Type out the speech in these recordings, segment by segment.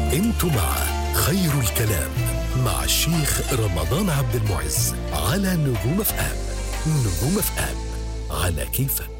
انتم مع خير الكلام مع الشيخ رمضان عبد المعز على نجوم اف ام نجوم اف ام على كيفك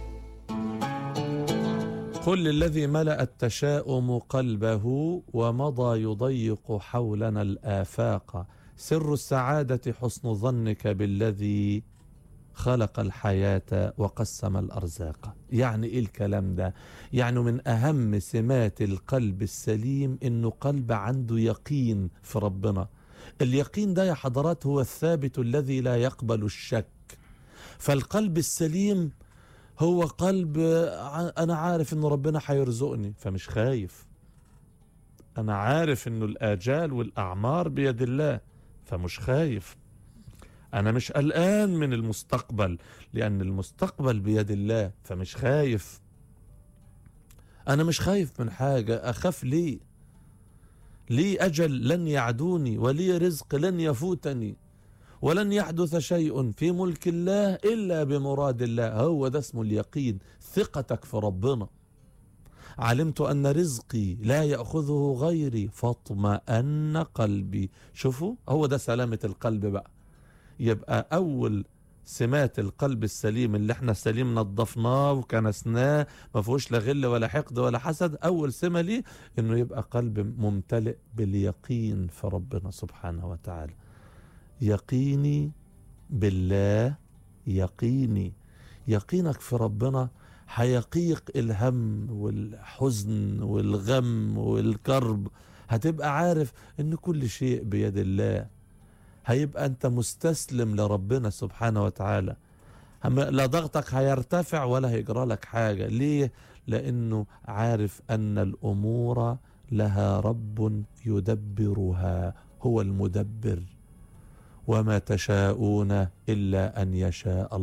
قل للذي ملأ التشاؤم قلبه ومضى يضيق حولنا الآفاق سر السعادة حسن ظنك بالذي خلق الحياة وقسم الأرزاق يعني إيه الكلام ده يعني من أهم سمات القلب السليم إنه قلب عنده يقين في ربنا اليقين ده يا حضرات هو الثابت الذي لا يقبل الشك فالقلب السليم هو قلب انا عارف ان ربنا هيرزقني فمش خايف انا عارف انه الاجال والاعمار بيد الله فمش خايف انا مش قلقان من المستقبل لان المستقبل بيد الله فمش خايف انا مش خايف من حاجه اخاف ليه لي اجل لن يعدوني ولي رزق لن يفوتني ولن يحدث شيء في ملك الله الا بمراد الله هو ده اسمه اليقين ثقتك في ربنا علمت ان رزقي لا ياخذه غيري فاطمأن قلبي شوفوا هو ده سلامه القلب بقى يبقى اول سمات القلب السليم اللي احنا سليم نظفناه وكنسناه ما فيهوش لا غل ولا حقد ولا حسد اول سمه ليه انه يبقى قلب ممتلئ باليقين في ربنا سبحانه وتعالى يقيني بالله يقيني يقينك في ربنا هيقيق الهم والحزن والغم والكرب هتبقى عارف ان كل شيء بيد الله هيبقى انت مستسلم لربنا سبحانه وتعالى لا ضغطك هيرتفع ولا هيجرى لك حاجة ليه لانه عارف ان الامور لها رب يدبرها هو المدبر وما تشاءون الا ان يشاء الله